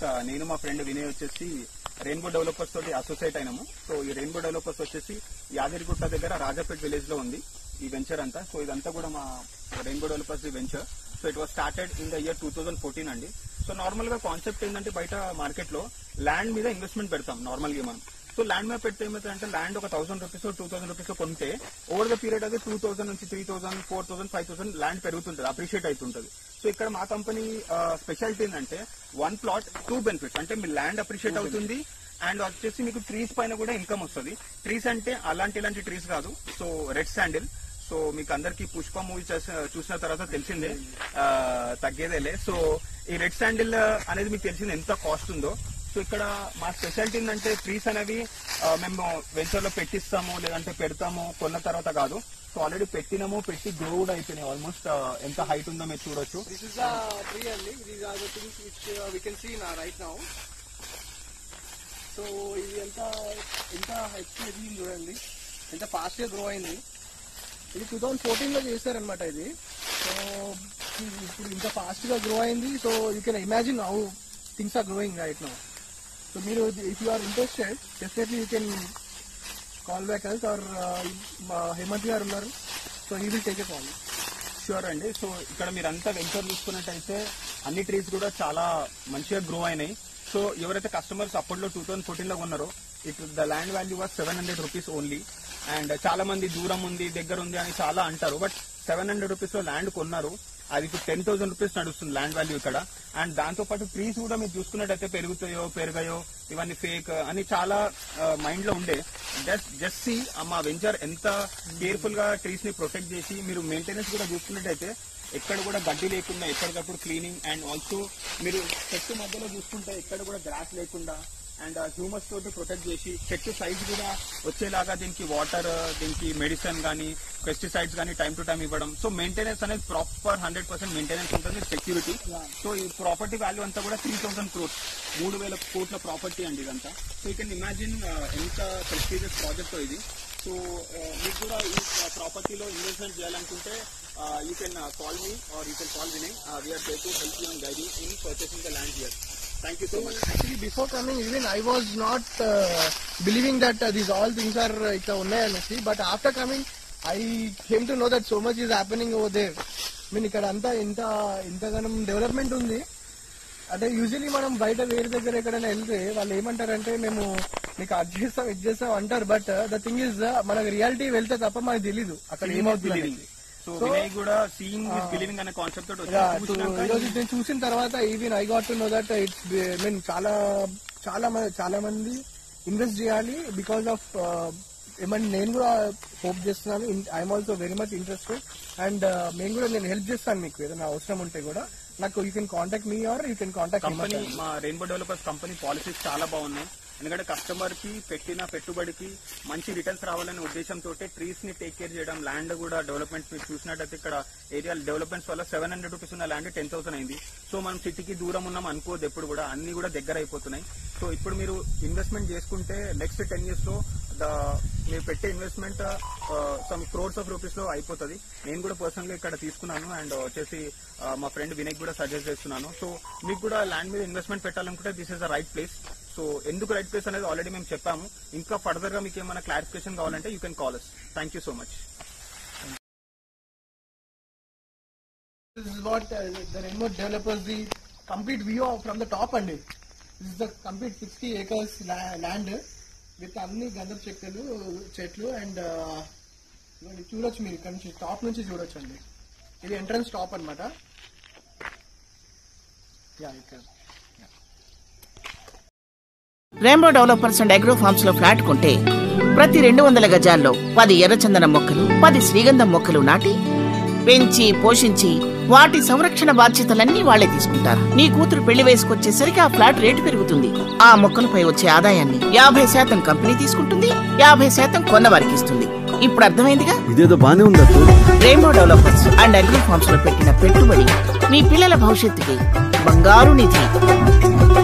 నేను మా ఫ్రెండ్ వినయ్ వచ్చేసి రెయిన్బో డెవలపర్స్ తోటి అసోసియేట్ అయినాము సో ఈ రెయిన్బో డెవలపర్స్ వచ్చేసి యాదగిరిగుట్ట దగ్గర రాజాపేట్ విలేజ్ లో ఉంది ఈ వెంచర్ అంతా సో ఇదంతా కూడా మా Rainbow Developers venture so it was started in the year two thousand fourteen అండి సో నార్మల్ గా కాన్సెప్ట్ ఏంటంటే బయట మార్కెట్ లో ల్యాండ్ మీద ఇన్వెస్ట్మెంట్ పెడతాం నార్మల్ గా మనం సో ల్యాండ్ మీద పెడితే ఏమవుతుందంటే ల్యాండ్ ఒక thousand rupees two thousand rupees కొంటే ఓవర్ ద పీరియడ్ అది టూ థౌసండ్ నుంచి three thousand four thousand five thousand land పెరుగుతుంటది అప్రిషియేట్ అవుతుంటది సో ఇక్కడ మా కంపెనీ స్పెషాలిటీ ఏంటంటే వన్ ప్లాట్ టూ బెనిఫిట్స్ అంటే మీ ల్యాండ్ అప్రిషియేట్ అవుతుంది అండ్ వచ్చేసి మీకు ట్రీస్ పైన కూడా ఇన్కమ్ వస్తుంది ట్రీస్ అంటే అలాంటి ఇలాంటి ట్రీస్ కాదు సో రెడ్ శాండిల్ సో మీకు అందరికి పుష్ప మూవీ చూసిన తర్వాత తెలిసిందే ఆ, తగ్గేదేలే సో ఈ రెడ్ శాండిల్ అనేది మీకు తెలిసింది ఎంత కాస్ట్ ఉందో సో ఇక్కడ మా స్పెషాలిటీ ఏంటంటే ట్రీస్ అనేవి ఆ, మేము వెంచర్ లో పెట్టిస్తాము లేదంటే పెడతాము కొన్న తర్వాత కాదు సో ఆల్రెడీ పెట్టినాము పెట్టి గ్రో కూడా అయిపోయినాయి ఆల్మోస్ట్ ఎంత హైట్ ఉందో మీరు చూడొచ్చు This is the tree only. These are the things which uh, we can see now, right now. So ఇది ఎంత ఎంత హెచ్ ఎదిగింది చూడండి ఎంత ఫాస్ట్ గా గ్రో అయింది ఇది టూ థౌసండ్ ఫోర్టీన్ లో చేశారనమాట ఇది సో ఇది ఇప్పుడు ఇంత ఫాస్ట్ గా గ్రో అయింది so you can imagine how things are growing right now so మీరు if you are interested definitely you can call back also or Hemanth గారు ఉన్నారు so he will take a call sure అండి సో ఇక్కడ మీరు అంతా వెంచర్ చూసుకున్నట్టయితే అన్ని ట్రీస్ కూడా చాలా మంచిగా గ్రో అయినాయి సో ఎవరైతే కస్టమర్స్ అప్పట్లో టూ థౌసండ్ ఫోర్టీన్ లో కొన్నారో it the land value was seven hundred rupees only and చాలా మంది దూరం ఉంది దగ్గర ఉంది అని చాలా అంటారు బట్ సెవెన్ హండ్రెడ్ రూపీస్ లో ల్యాండ్ కొన్నారు అది ఇప్పుడు టెన్ థౌసండ్ రూపీస్ నడుస్తుంది ల్యాండ్ వాల్యూ ఇక్కడ అండ్ దాంతో పాటు ట్రీస్ కూడా మీరు చూసుకున్నట్టయితే పెరుగుతాయో పెరగాయో ఇవన్నీ ఫేక్ అని చాలా మైండ్ లో ఉండే జస్ట్ జస్ట్ సి మా వెంచర్ ఎంత కేర్ఫుల్ గా ట్రీస్ ని ప్రొటెక్ట్ చేసి మీరు మెయింటెనెన్స్ కూడా చూసుకున్నట్టయితే ఎక్కడ కూడా గడ్డి లేకుండా ఎప్పటికప్పుడు క్లీనింగ్ అండ్ ఆల్సో మీరు చెట్టు మధ్యలో చూసుకుంటే ఎక్కడ కూడా గ్రాస్ లేకుండా అండ్ హ్యూమస్ తోటి ప్రొటెక్ట్ చేసి చెట్టు సైజ్ కూడా వచ్చేలాగా దీనికి వాటర్ దీనికి మెడిసిన్ కానీ పెస్టిసైడ్స్ కానీ టైం టు టైం ఇవ్వడం సో మెయింటెనెన్స్ అనేది ప్రాపర్ హండ్రెడ్ పర్సెంట్ మెయింటెనెన్స్ ఉంటుంది సెక్యూరిటీ సో ఈ ప్రాపర్టీ వాల్యూ అంతా కూడా త్రీ థౌసండ్ క్రోర్స్ మూడు వేల కోట్ల ప్రాపర్టీ అండి ఇదంతా సో యూ కెన్ ఇమాజిన్ ఎంత ప్రెస్టీజియస్ ప్రాజెక్ట్ ఇది సో మీకు కూడా ఈ ప్రాపర్టీలో ఇన్వెస్ట్మెంట్ చేయాలనుకుంటే you can call me or you can call Vinay we're there to help you and guide in purchasing the land here thank you so much Actually, before coming, even I was not uh, believing that uh, these all things are uh, ఇక్కడ ఉన్నాయనేసి but after coming I came to know that so much is happening over there mean ఇక్కడ అంతా ఇంత ఇంతగానం development ఉంది అంటే usually మనం బయట వేరే దగ్గర ఎక్కడైనా వెళ్తే వాళ్ళు ఏమంటారంటే మేము మీకు అది చేస్తాం ఇది చేస్తాం అంటారు బట్ ద థింగ్ ఇస్ మనకు రియాలిటీ వెళ్తే తప్ప మనకు తెలీదు అక్కడ ఏమవుతుంది అనేది. సో వినయ్ కూడా సీయింగ్ విత్ బిలీవింగ్ అనే కాన్సెప్ట్ తోటి Yeah, వచ్చి to- చూసినాక ఈరోజు నేను చూసిన తర్వాత even I got to know that it's mean చాలా చాలా మంది చాలా మంది ఇన్వెస్ట్ చేయాలి బికాస్ ఆఫ్ ఏమంటే నేను కూడా హోప్ చేస్తున్నాను I'm also very much interested and మేము కూడా నేను హెల్ప్ చేస్తాను మీకు ఏదైనా అవసరం ఉంటే కూడా నాకు you can contact me or you can contact company మా రెయిన్బో డెవలపర్స్ కంపెనీ పాలసీస్ చాలా బాగున్నాయి ఎందుకంటే కస్టమర్ కి పెట్టిన పెట్టుబడికి మంచి రిటర్న్స్ రావాలనే ఉద్దేశంతో ట్రీస్ ని టేక్ కేర్ చేయడం ల్యాండ్ కూడా డెవలప్మెంట్ మీరు చూసినట్టయితే ఇక్కడ ఏరియా డెవలప్మెంట్స్ వల్ల సెవెన్ హండ్రెడ్ రూపీస్ ఉన్న ల్యాండ్ టెన్ థౌసండ్ అయింది సో మనం సిటీకి దూరం ఉన్నాం అనుకోవద్దు ఎప్పుడు కూడా అన్ని కూడా దగ్గర అయిపోతున్నాయి సో ఇప్పుడు మీరు ఇన్వెస్ట్మెంట్ చేసుకుంటే నెక్స్ట్ టెన్ ఇయర్స్ లో ద మీరు పెట్టే investment some crores of rupees లో అయిపోతుంది నేను కూడా పర్సనల్ గా ఇక్కడ తీసుకున్నాను అండ్ వచ్చేసి ఆ, మా ఫ్రెండ్ వినయ్ కూడా సజెస్ట్ చేస్తున్నాను సో మీకు కూడా ల్యాండ్ మీద ఇన్వెస్ట్మెంట్ పెట్టాలనుకుంటే this is the right place so ఎందుకు రైట్ ప్లేస్ అనేది ఆల్రెడీ మేము చెప్పాము ఇంకా ఫర్దర్ గా మీకు ఏమైనా క్లారిఫికేషన్ కావాలంటే you can call us thank you so much This is what uh, the Rainbow developers the complete view of from the top అండి this is the complete 60 acres la- land with అన్ని గంధపు చెక్కలు చెట్లు and చూడొచ్చు మీరు ఇక్కడ నుంచి top నుంచి చూడొచ్చు అండి ఇది ఎంట్రన్స్ టాప్ అన్నమాట యా ఇక్కడ Rainbow Developers and agro farms లో ఫ్లాట్ కొంటే ప్రతి రెండు వందల గజాల్లో పది ఎర్రచందనం మొక్కలు పది శ్రీగంధం మొక్కలు నాటి పెంచి పోషించి వాటి సంరక్షణ బాధ్యతలన్నీ వాళ్లే తీసుకుంటారు నీ కూతురు పెళ్లి వయసుకొచ్చేసరికి ఆ ఫ్లాట్ రేటు పెరుగుతుంది ఆ మొక్కలపై వచ్చే ఆదాయాన్ని యాభై శాతం కంపెనీ తీసుకుంటుంది యాభై శాతం కొన్నవారికి ఇస్తుంది ఇప్పుడు అర్థమైందిగా ఇదేదో బానే ఉంది అత్తు Rainbow Developers and agri farms లో పెట్టిన పెట్టుబడి మీ పిల్లల భవిష్యత్తుకి బంగారు నిధి